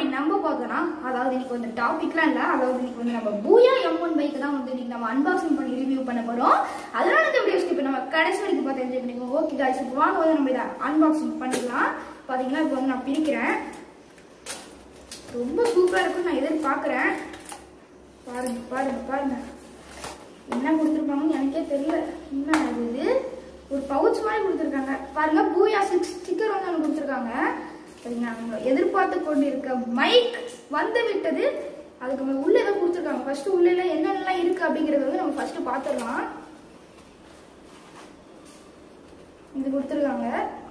இன்னைக்கு நம்ம பார்த்தோம்னா அதாவது இன்னைக்கு வந்து டாபிக்லாம் இல்லை அதாவது இன்னைக்கு வந்து நம்ம பூயா எம் ஒன் பைக் தான் வந்து இன்னைக்கு நம்ம அன்பாக்சிங் பண்ணி ரிவ்யூ பண்ண போறோம் அதனால இந்த வீடியோ இப்போ நம்ம கடைசி வரைக்கும் பார்த்து என்ஜாய் பண்ணிக்கோங்க ஓகே காய்ஸ் இப்போ வாங்க வந்து நம்ம இதை அன்பாக்சிங் பண்ணிடலாம் பார்த்தீங்கன்னா இப்போ வந்து நான் பிரிக்கிறேன் ரொம்ப சூப்பராக இருக்குன்னு நான் எதிர்பார்க்குறேன் பாருங்க பாருங்க பாருங்க என்ன கொடுத்துருப்பாங்கன்னு எனக்கே தெரியல என்ன அது இது ஒரு பவுச் மாதிரி கொடுத்துருக்காங்க பாருங்க பூயா சிக்ஸ் ஸ்டிக்கர் வந்து ஒன்று கொடுத்துருக்காங்க சரிங்களா நம்ம எதிர்பார்த்து கொண்டு இருக்க மைக் வந்து விட்டது அதுக்கு மேல உள்ள ஏதோ கொடுத்துருக்காங்க ஃபர்ஸ்ட் உள்ள எல்லாம் என்னென்னலாம் இருக்கு அப்படிங்கறத வந்து நம்ம ஃபர்ஸ்ட் பார்த்துடலாம் இது கொடுத்துருக்காங்க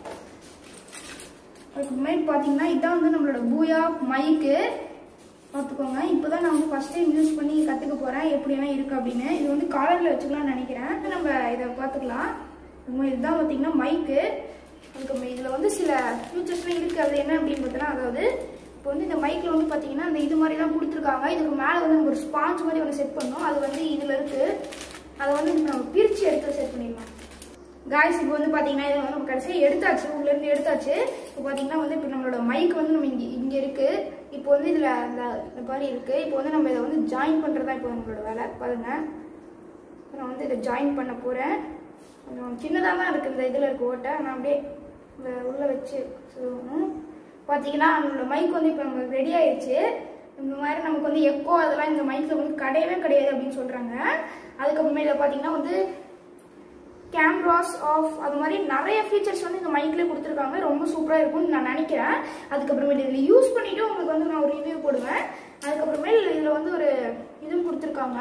அதுக்கு முன்னாடி பார்த்தீங்கன்னா இதான் வந்து நம்மளோட பூயா மைக்கு பார்த்துக்கோங்க இப்போதான் நான் வந்து ஃபர்ஸ்ட் டைம் யூஸ் பண்ணி கற்றுக்க போகிறேன் எப்படியெல்லாம் இருக்குது அப்படின்னு இது வந்து காலரில் வச்சுக்கலாம்னு நினைக்கிறேன் நம்ம இதை பார்த்துக்கலாம் நம்ம இதுதான் பார்த்தீங்கன்னா மைக்கு அதுக்கு இதில் வந்து சில ஃபியூச்சர்ஸ்லாம் இருக்குது அது என்ன அப்படின்னு பார்த்தோன்னா அதாவது இப்போ வந்து இந்த மைக்கில் வந்து பார்த்தீங்கன்னா இந்த இது மாதிரி தான் கொடுத்துருக்காங்க இதுக்கு மேலே வந்து நம்ம ஒரு ஸ்பாஞ்ச் மாதிரி ஒன்று செட் பண்ணோம் அது வந்து இதில் இருக்குது அதை வந்து இப்போ நம்ம பிரித்து எடுத்து செட் பண்ணிடலாம் காய்ஸ் இப்போ வந்து பார்த்தீங்கன்னா இதை வந்து நம்ம கடைசியாக எடுத்தாச்சு உள்ளேருந்து எடுத்தாச்சு இப்போ பார்த்தீங்கன்னா வந்து இப்போ நம்மளோட மைக் வந்து நம்ம இங்கே இங்கே இருக்குது இப்போ வந்து இதில் அந்த இந்த மாதிரி இருக்குது இப்போ வந்து நம்ம இதை வந்து ஜாயின் பண்ணுறதா இப்போ நம்மளோட வேலை பாருங்க நான் வந்து இதை ஜாயின் பண்ண போகிறேன் கொஞ்சம் சின்னதாக தான் இருக்குது இந்த இதில் இருக்க ஓட்டை நான் அப்படியே இந்த உள்ளே வச்சு சொல்லணும் பார்த்தீங்கன்னா நம்மளோட மைக் வந்து இப்போ நமக்கு ரெடி ஆயிடுச்சு இந்த மாதிரி நமக்கு வந்து எக்கோ அதெல்லாம் இந்த மைக்கில் வந்து கிடையவே கிடையாது அப்படின்னு சொல்கிறாங்க அதுக்கப்புறமே இதில் பார்த்தீங்கன்னா வந்து கேம்ராஸ் ஆஃப் அது மாதிரி நிறைய ஃபீச்சர்ஸ் வந்து இந்த மைக்லேயே கொடுத்துருக்காங்க ரொம்ப சூப்பராக இருக்கும்னு நான் நினைக்கிறேன் அதுக்கப்புறமேட்டு இதில் யூஸ் பண்ணிவிட்டு உங்களுக்கு வந்து நான் ஒரு ரிவ்யூ போடுவேன் அதுக்கப்புறமே இதில் வந்து ஒரு இதுவும் கொடுத்துருக்காங்க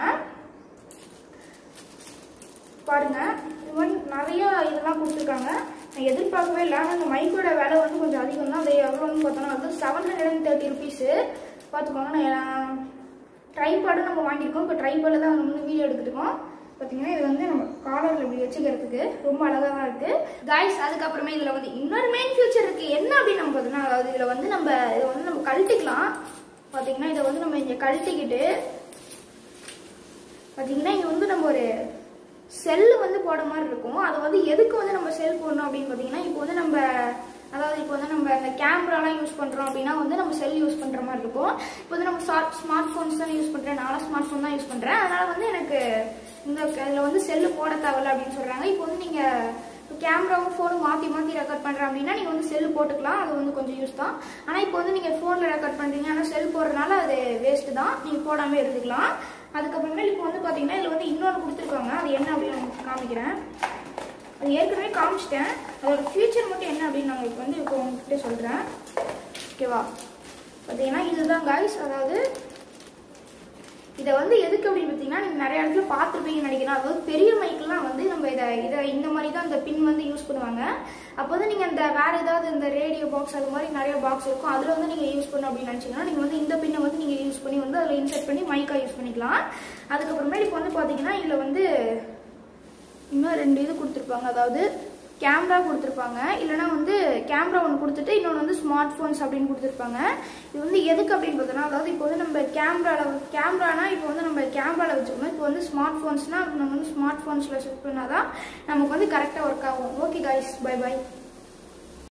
பாருங்க இது மாதிரி நிறைய இதெல்லாம் கொடுத்துருக்காங்க நான் எதிர்பார்க்கவே இல்லை ஆனால் இந்த மைக்கோட விலை வந்து கொஞ்சம் அதிகம் தான் அது எவ்வளோன்னு பார்த்தோன்னா வந்து seven hundred and thirty rupees பார்த்துக்கோங்க நான் ட்ரைபாடும் நம்ம வாங்கியிருக்கோம் இப்போ ட்ரைபாடில் தான் நம்ம வீடியோ எடுத்துருக்கோம் பார்த்தீங்கன்னா இது வந்து நம்ம காலரில் இப்படி வச்சுக்கிறதுக்கு ரொம்ப அழகாக தான் இருக்குது காய்ஸ் அதுக்கப்புறமே இதில் வந்து இன்னொரு மெயின் ஃபியூச்சர் இருக்குது என்ன அப்படின்னு நம்ம பார்த்தோம்னா அதாவது இதில் வந்து நம்ம இதை வந்து நம்ம கழட்டிக்கலாம் பார்த்தீங்கன்னா இதை வந்து நம்ம இங்கே கழட்டிக்கிட்டு பார்த்தீங்கன்னா இங்கே வந்து நம்ம ஒரு செல்லு வந்து போட மாதிரி இருக்கும் அது வந்து எதுக்கு வந்து நம்ம செல் போடணும் அப்படின்னு பார்த்தீங்கன்னா இப்போ வந்து நம்ம அதாவது இப்போ வந்து நம்ம இந்த கேமராலாம் யூஸ் பண்ணுறோம் அப்படின்னா வந்து நம்ம செல் யூஸ் பண்ணுற மாதிரி இருக்கும் இப்போ வந்து நம்ம ஸ்மார்ட் ஸ்மார்ட் ஃபோன்ஸ் தான் யூஸ் பண்ணுறேன் நானும் ஸ்மார்ட் ஃபோன் தான் யூஸ் பண்ணுறேன் அதனால் வந்து எனக்கு இந்த இதில் வந்து செல்லு போட தேவையில்ல அப்படின்னு சொல்கிறாங்க இப்போ வந்து நீங்கள் இப்போ கேமராவும் ஃபோனும் மாற்றி மாற்றி ரெக்கார்ட் பண்ணுறேன் அப்படின்னா நீங்கள் வந்து செல் போட்டுக்கலாம் அது வந்து கொஞ்சம் யூஸ் தான் ஆனால் இப்போ வந்து நீங்கள் ஃபோனில் ரெக்கார்ட் பண்ணுறீங்க ஆனால் செல் போடுறதுனால அது வேஸ்ட்டு தான் நீங்கள் போடாமல் இருந்துக்கலாம் அதுக்கப்புறமே இப்போ வந்து பார்த்தீங்கன்னா இதில் வந்து இன்னொன்று கொடுத்துருக்காங்க அது என்ன அப்படின்னு உங்களுக்கு காமிக்கிறேன் அது ஏற்கனவே காமிச்சிட்டேன் அதோட ஃபியூச்சர் மட்டும் என்ன அப்படின்னு நான் இப்போ வந்து இப்போ உங்ககிட்ட சொல்கிறேன் ஓகேவா பார்த்தீங்கன்னா இதுதான் காய்ஸ் அதாவது இதை வந்து எதுக்கு அப்படின்னு பார்த்தீங்கன்னா நீங்கள் நிறைய இடத்துல பார்த்துருப்பீங்கன்னு நினைக்கிறேன் அதாவது பெரிய மைக்கெலாம் வந்து நம்ம இதை இதை இந்த மாதிரி தான் இந்த பின் வந்து யூஸ் பண்ணுவாங்க அப்போ வந்து நீங்கள் இந்த வேறு ஏதாவது இந்த ரேடியோ பாக்ஸ் அது மாதிரி நிறைய பாக்ஸ் இருக்கும் அதில் வந்து நீங்கள் யூஸ் பண்ணணும் அப்படின்னு நினச்சிங்கன்னா நீங்கள் வந்து இந்த பின்னை வந்து நீங்கள் யூஸ் பண்ணி வந்து அதில் இன்சர்ட் பண்ணி மைக்காக யூஸ் பண்ணிக்கலாம் அதுக்கப்புறமே இப்போ வந்து பார்த்தீங்கன்னா இதில் வந்து இன்னும் ரெண்டு இது கொடுத்துருப்பாங்க அதாவது கேமரா கொடுத்துருப்பாங்க இல்லைனா வந்து கேமரா ஒன்று கொடுத்துட்டு இன்னொன்று வந்து ஸ்மார்ட் ஃபோன்ஸ் அப்படின்னு கொடுத்துருப்பாங்க இது வந்து எதுக்கு அப்படின்னு பார்த்தோன்னா அதாவது இப்போ வந்து நம்ம கேமராவில் கேமரானா இப்போ வந்து நம்ம கேமராவில் வச்சுக்கணும் இப்போ வந்து ஸ்மார்ட் ஃபோன்ஸ்னால் நம்ம வந்து ஸ்மார்ட் ஃபோன்ஸில் செட் பண்ணால் தான் நமக்கு வந்து கரெக்டாக ஒர்க் ஆகும் ஓகே காய்ஸ் பை பை